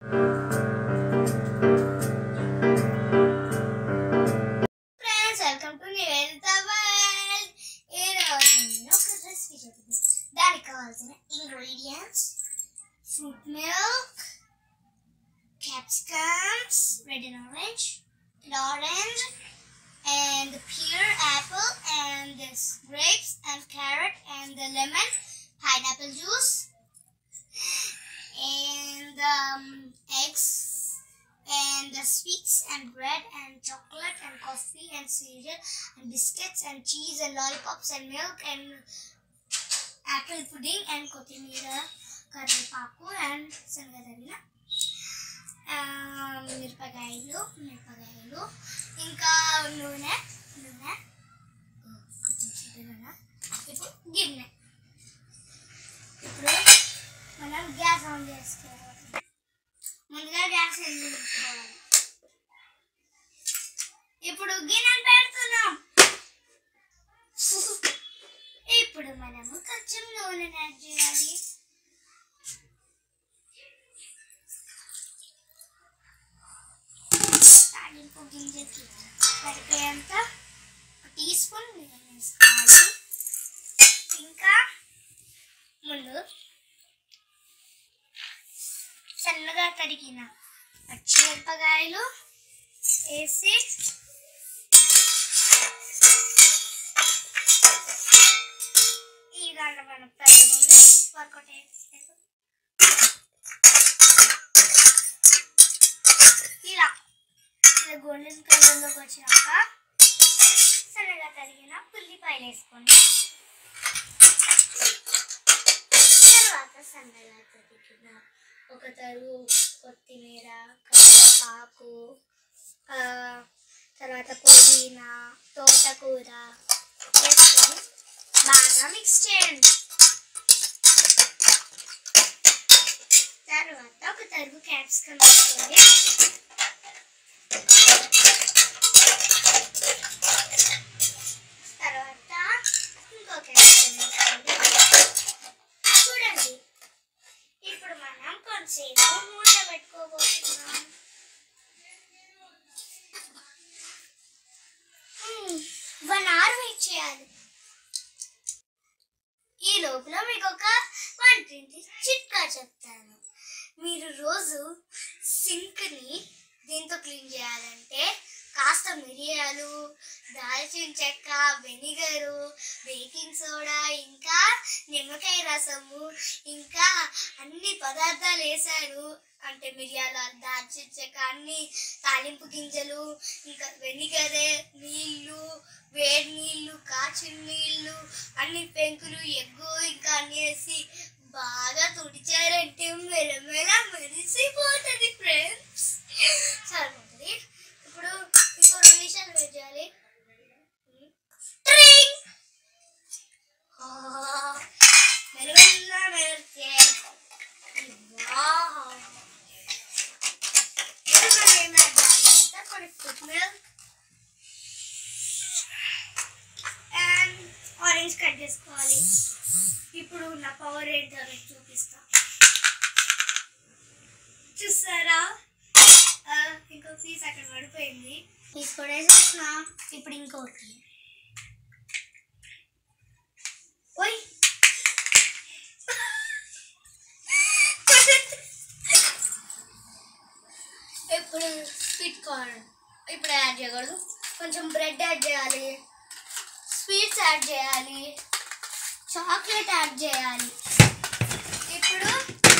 Friends welcome to Niveditha world ఈ రోజు నేను ఒక రెసిపీ చెప్పింది దానికి కావాల్సిన ingredients fruit milk capsicums red and orange and orange and the pure apple and this grapes and carrot and the lemon pineapple juice and um, eggs and the sweets and bread and chocolate and coffee and cereal and biscuits and cheese and lollipops and milk and apple pudding and kotimira కరివేపాకు and శనగదగిన మిరపకాయలు మిరపకాయలు ఇంకా నూనె నూనె ఓ, కొంచెం చిటికెన. ఇప్పుడు గిన్నె ఇప్పుడు మనం గ్యాస్ ఆన్ చేసుకోవాలి ముందుగా గ్యాస్ వెలిగించుకోవాలి ఇప్పుడు గిన్నెను పెడుతున్నాం ఇప్పుడు మనము కొంచెం నూనె యాడ్ చేయాలి తాలింపు గింజకి సరిపోయేంత ఒక టీ స్పూన్ నూనె వేసుకోవాలి ఇంకా ముందు సన్నగా తరిగిన పచ్చిమిరపకాయలు వేసి ఈ దాంట్లో మనం పెద్దగుంది వర్కౌట్ ఇలా ఇలా గోల్డెన్ కలర్లోకి వచ్చినాక సన్నగా తరిగిన ఉల్లిపాయలు వేసుకోండి తర్వాత సన్నగా తరిగిన ఒక తరుగు కొత్తిమీర కరివేపాకు ఆ, తర్వాత పుదీనా తోటకూర వేసుకొని బాగా మిక్స్ చేయండి తర్వాత ఒక తరుగు క్యాప్సికమ్ వేసుకోండి తర్వాత ఇంకో క్యాప్సికమ్ వేసుకోండి చూడండి ఇప్పుడు మనం కొంచెంసేపు మూత పెట్టుకోబోతున్నాం వన్ అవర్ వెయిట్ చేయాలి ఈ లోపల మీకు ఒక వంటింటి చిట్కా చెప్తాను మీరు రోజు సింక్ని దీంతో క్లీన్ చేయాలంటే కాస్త మిరియాలు దాల్చిన చెక్క వెనిగరు బేకింగ్ సోడా ఇంకా నిమ్మకాయ రసము ఇంకా అన్ని పదార్థాలు వేశారు అంటే మిరియాలు దాల్చిన చెక్క అన్ని తాలింపు గింజలు ఇంకా వెనిగరే నీళ్ళు వేడి నీళ్ళు కాచిన నీళ్ళు అన్ని పెంకులు ఎగ్గు ఇంకా అన్ని వేసి బాగా తుడిచారంటే మెలమెల మెరిసిపోతుంది ఫ్రెండ్స్ సరిపోతుంది ఇప్పుడు ఇంకో రెండు నిమిషాలు వెయిట్ చేయాలి ట్రింగ్! ఆ, మెలమెల మెరిసే వావ్. ఇప్పుడు మనం ఏం యాడ్ చేయాలంటే కొన్ని food milk and orange cut చేసుకోవాలి ఇప్పుడు నా పవర్ ఏంటో మీకు చూపిస్తా చూసారా ఆ, ఇంకో పీస్ అక్కడ పడిపోయింది పీస్ కూడా వేసేసిన ఇప్పుడు ఇంకోటి ఓయ్ ఇప్పుడు స్వీట్ కార్న్ ఇప్పుడు యాడ్ చేయకూడదు కొంచెం బ్రెడ్ యాడ్ చేయాలి స్వీట్స్ యాడ్ చేయాలి చాక్లెట్ యాడ్ చేయాలి ఇప్పుడు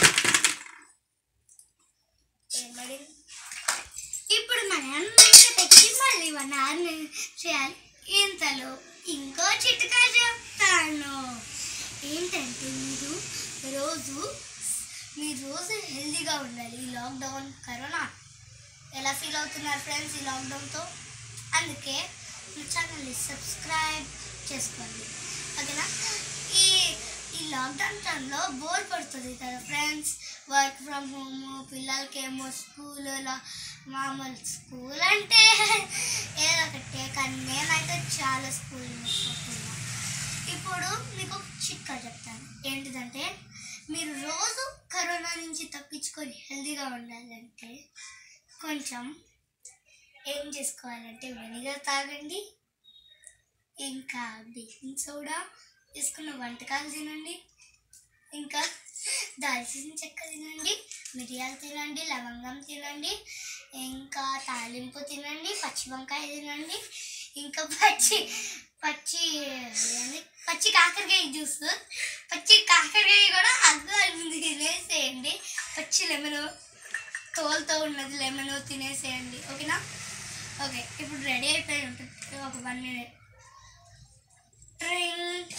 ఏం పడింది? ఇప్పుడు మనం మూత పెట్టి మళ్ళీ వన్ అవర్ చేయాలి ఇంతలో ఇంకో చిట్కా చెప్తాను ఏంటంటే మీరు రోజు మీరు రోజు హెల్తీగా ఉండాలి ఈ లాక్డౌన్ కరోనా ఎలా ఫీల్ అవుతున్నారు ఫ్రెండ్స్ ఈ లాక్డౌన్తో అందుకే మా ఛానల్ని సబ్స్క్రైబ్ చేసుకోండి ఓకేనా ఈ ఈ లాక్డౌన్ టైంలో బోర్ పడుతుంది కదా ఫ్రెండ్స్ వర్క్ ఫ్రమ్ హోమ్ పిల్లలకేమో స్కూల్ మామూలు స్కూల్ అంటే ఏదో ఒకటే కానీ నేనైతే చాలా స్కూల్ మిస్ అవుతున్నా ఇప్పుడు మీకు ఒక చిట్కా చెప్తాను ఏంటిదంటే మీరు రోజు కరోనా నుంచి తప్పించుకొని హెల్తీగా ఉండాలంటే కొంచెం ఏం చేసుకోవాలంటే వెనిగర్ తాగండి ఇంకా బేకింగ్ సోడా తీసుకున్న వంటకాలు తినండి ఇంకా దాల్చిన చెక్క తినండి మిరియాలు తినండి లవంగం తినండి ఇంకా తాలింపు తినండి పచ్చి వంకాయ తినండి ఇంకా పచ్చి పచ్చి ఏంది? పచ్చి కాకరకాయ జ్యూస్ పచ్చి కాకరకాయ కూడా అగ్గు అలిగింది తినేసేయండి పచ్చి లెమన్ తోలుతో ఉన్నది లెమన్ తినేసేయండి ఓకేనా ఓకే ఇప్పుడు రెడీ అయిపోయి ఉంటుంది ఒక వన్ మినిట్ ట్రింగ్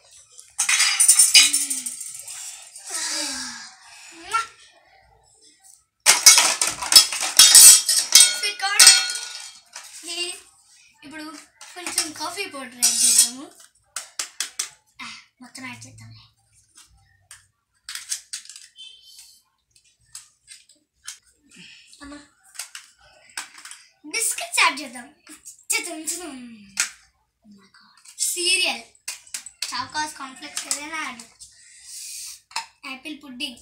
ఇప్పుడు కొంచెం కాఫీ పౌడర్ యాడ్ చేద్దాము ఆ, మొత్తం యాడ్ చేద్దాంలే అమ్మా బిస్కెట్స్ యాడ్ చేద్దాం సీరియల్ చాకాస్ కాన్ఫ్లెక్స్ ఏదైనా యాడ్ యాపిల్ పుడ్డింగ్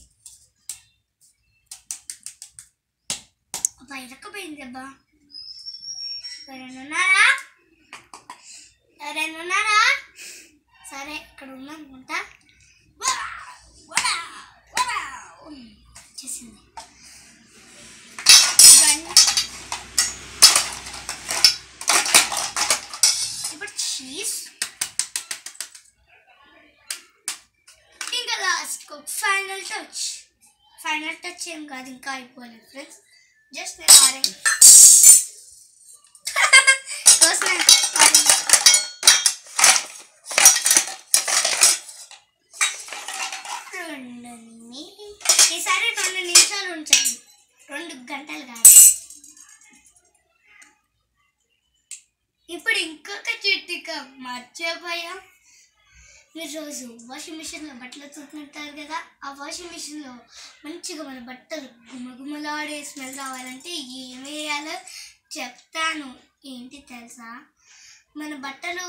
అబ్బా ఇరక్కపోయింది అబ్బా ఎవరైనా ఉన్నారా ఎవరైనా ఉన్నారా సరే ఇక్కడ ఉందనుకుంటా వా! వా! వా! వచ్చేసింది గన్- ఇప్పుడు చీజ్ ఇంకా last final touch final touch ఏం కాదు ఇంకా అయిపోలేదు ఫ్రెండ్స్ జస్ట్ నేను ఆరెంజ్ కోసిన ఆరెంజ్ రెండుని ఈసారి రెండు నిమిషాలు ఉంచండి రెండు గంటలు కాదు ఇప్పుడు ఇంకొక చిట్టిక మర్చిపోయాం మీరు రోజు వాషింగ్ మిషన్లో బట్టలు ఉతుకుంటారు కదా ఆ వాషింగ్ మిషన్లో మంచిగా మన బట్టలు గుమగుమలాడే స్మెల్ రావాలంటే ఏం వేయాలో చెప్తాను ఏంటి తెలుసా మన బట్టలు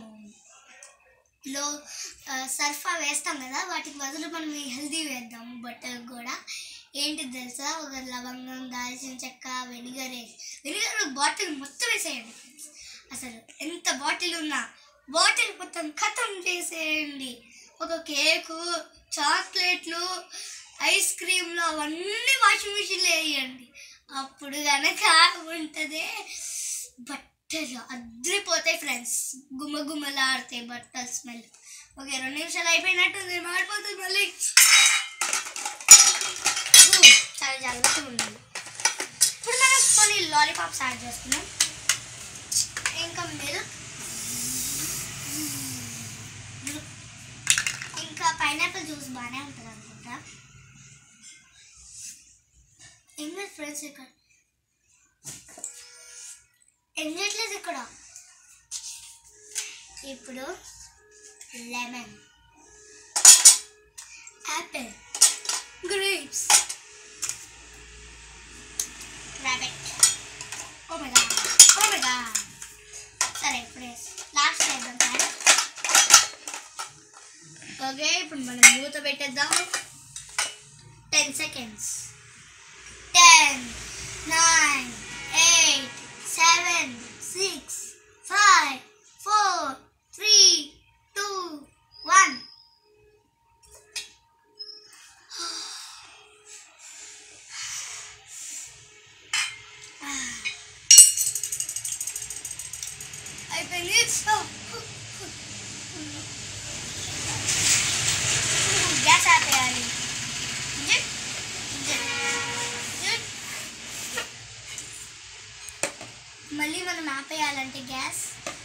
లో ఆ, సర్ఫా వేస్తాం కదా వాటికి బదులు మనం ఈ హెల్దీ వేద్దాం బట్టలకు కూడా ఏంటి తెలుసా ఒక లవంగం దాల్చిన చెక్క వెనిగర్ వేసి వెనిగర్ బాటిల్ మొత్తం వేసేయండి అసలు ఎంత బాటిల్ ఉన్నా బాటిల్ మొత్తం ఖతం చేసేయండి ఒక కేకు చాక్లెట్లు ఐస్ క్రీమ్లు అవన్నీ వాషింగ్ మిషన్లో వేయండి అప్పుడు కనుక ఉంటుంది బట్టలు అద్రిపోతాయి ఫ్రెండ్స్ గుమ్మ గుమ్మలాడతాయి బట్టలు స్మెల్ ఓకే రెండు నిమిషాలు అయిపోయినట్టుంది మాడిపోతుంది మళ్ళీ ఊ, చాలా జాగ్రత్తగా ఉండాలి ఇప్పుడు మనం కొన్ని లాలీపాప్స్ యాడ్ చేస్తున్నాం ఇంకా మిల్క్ ఇంకా పైనాపిల్ జ్యూస్ బాగానే ఉంటుంది అనుకుంటా ఏం లేదు ఫ్రెండ్స్ ఇక్కడ ఏం చేయట్లేదు ఇక్కడ ఇప్పుడు లెమన్ యాపిల్ గ్రేప్స్ రాబెట్ oh my god oh my god సరే ఇప్పుడు లాస్ట్ చేద్దాం ఫ్రెండ్స్ ఓకే ఇప్పుడు మనం మూత పెట్టేద్దాం ten seconds ten nine eight seven six five four three two one అయిపోయింది సో గ్యాస్ ఆపేయాలి జిట్, జిట్, జిట్. మళ్ళీ మనం ఆపేయాలంటే గ్యాస్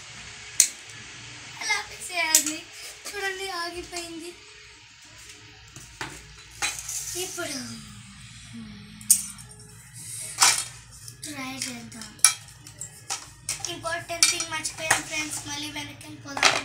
అలా ఆపేసేయాలి చూడండి ఆగిపోయింది ఇప్పుడు ట్రై చేద్దాం ఇంపార్టెంట్ థింగ్ మర్చిపోయాను ఫ్రెండ్స్ మళ్ళీ వెనక్కి వెళ్ళిపోదాం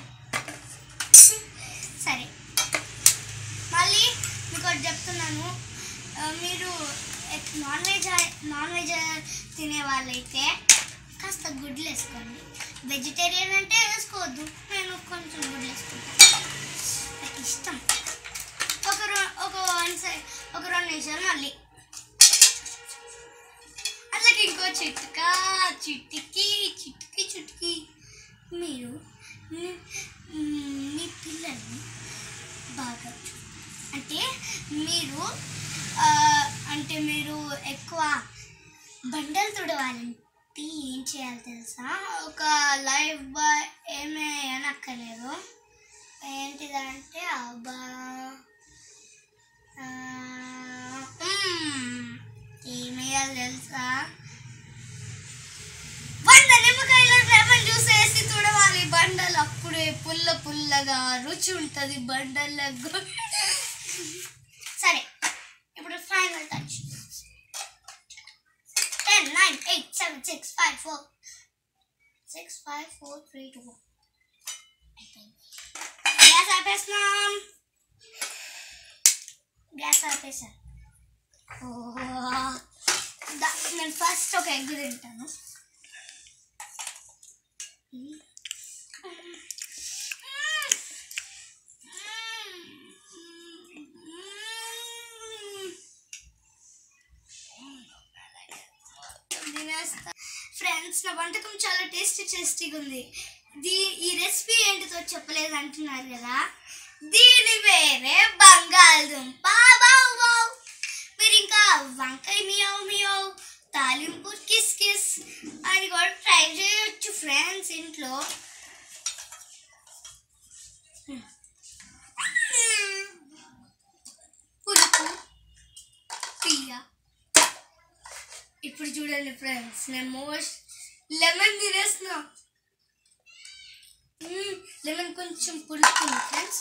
సరే మళ్ళీ మీకు ఒకటి చెప్తున్నాను ఆ, మీరు నాన్ వెజ్ నాన్ వెజ్ తినే వాళ్ళైతే కాస్త గుడ్లు వేసుకోండి వెజిటేరియన్ అంటే వేసుకోవద్దు నేను కొంచెం గుడ్లు వేసుకుంటాను నాకు ఇష్టం ఒక రో- ఒక వన్ సైడ్ ఒక రెండు నిమిషాలు మళ్ళీ అలాగే ఇంకో చిట్కా చిట్టికి చిట్టికి చిట్టికి మీరు మీ- మీ పిల్లల్ని బాగా చూ- అంటే మీరు ఆ, అంటే మీరు ఎక్కువ బండలు తుడవాలంటే ఏం చేయాలి తెలుసా ఒక లైఫ్ బాయ్ ఏమీ అనక్కర్లేదు ఏంటిదంటే అబ్బా ఆ, మ్మ్. ఏమేయాలి తెలుసా వంద నిమ్మకాయల లెమన్ జ్యూస్ వేసి తుడవాలి బండలు అప్పుడే పుల్ల పుల్లగా రుచి ఉంటుంది బండలకు సరే ఇప్పుడు final touch ten nine eight seven six five four six five four three two gas ఆపేస్తున్నాం గ్యాస్ ఆపేసా దా- నేను ఫస్ట్ ఒక ఎగ్ తింటాను ఫ్రెండ్స్ నా వంటకం చాలా టేస్టీ టేస్టీగా ఉంది దీ ఈ రెసిపీ ఏంటితో చెప్పలేదు అంటున్నారు కదా దీని వేరే బంగాళదుంప బావ్ బావ్ మీరు ఇంకా వంకాయ మియావ్ మియావ్ తాలింపు కిస్ కిస్ అది కూడా ట్రై చేయొచ్చు ఫ్రెండ్స్ ఇంట్లో పులుపు తీయ ఇప్పుడు చూడండి ఫ్రెండ్స్ నేను మోస్ట్ లెమన్ తినేస్తున్నా లెమన్ కొంచెం పులుపు ఫ్రెండ్స్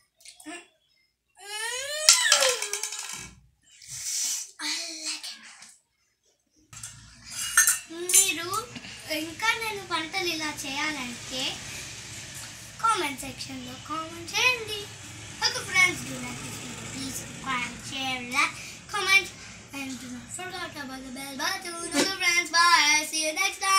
మీరు ఇంకా నేను వంటలు ఇలా చేయాలంటే కామెంట్ సెక్షన్లో కామెంట్ చేయండి ఒక friends do like this video please subscribe share like comment and do not forget about the bell button. Okay friends, bye. See you next time.